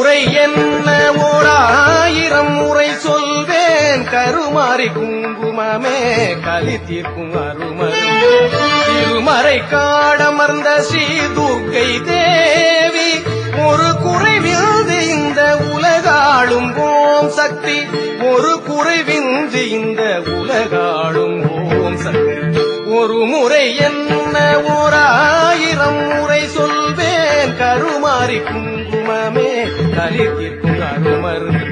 முறை என்ன ஓர் ஆயிரம் முறை சொல்வேன் கருமாறி குங்குமமே கலி தீர்க்கும் அருமரும் திருமறை காடமர்ந்த ஸ்ரீ துர்க்கை தேவி ஒரு குறைவில்து இந்த உலகாளும் ஓம் சக்தி ஒரு குறைவின்றி இந்த உலகாளும் ஓம் சக்தி ஒரு முறை என்ன ஓர் ஆயிரம் முறை சொல்வேன் கருமாறி குங்குமமே கலி தீர்க்கும் அருமருந்து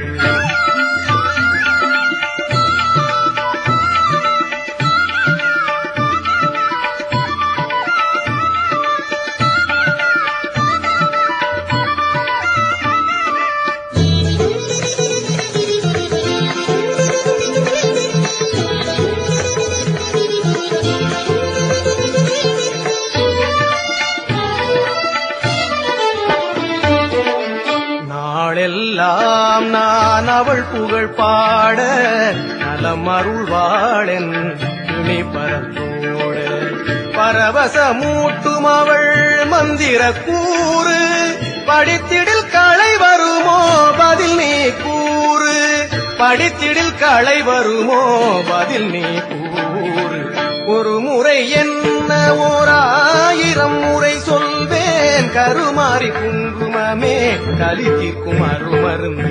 நாளெல்லாம் நான் அவள் புகழ் பாட நலம் அருள்வாளென் துணி பரத்தோட பரவசமூட்டும் அவள் மந்திர கூறு படித்திடில் களை வருமோ பதில் நீ கூறு படித்திடில் களை வருமோ பதில் நீ கூறு ஒரு முறை என்ன ஓர் ஆயிரம் முறை சொல்வேன் கருமாறி குங்குமமே கலி தீர்க்கும் அருமருந்து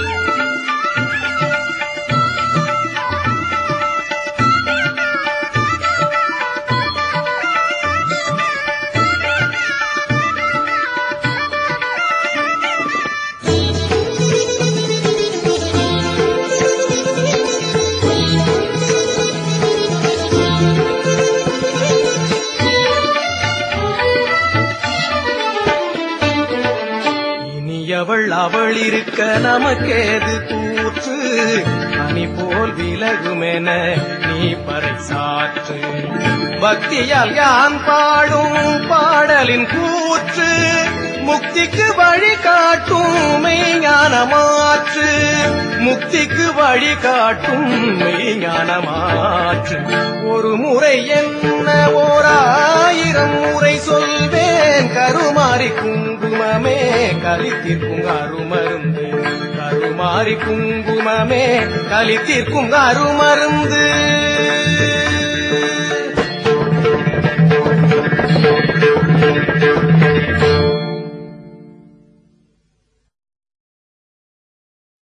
இனியவள் அவள் இருக்க நமக்கேது கூற்று பனி போல் விலகுமென நீ பறைசாற்று பக்தியால் யான் பாடும் பாடலின் கூற்று முக்திக்கு வழி காட்டும் மெய்ஞானமாற்று முக்திக்கு வழி காட்டும் மெய்ஞானமாற்று ஒரு முறை என்ன ஓர் ஆயிரம் முறை சொல்வேன் கருமாறி குங்குமமே கலி தீர்க்கும் அருமருந்து கருமாறி குங்குமமே கலி தீர்க்கும் அருமருந்து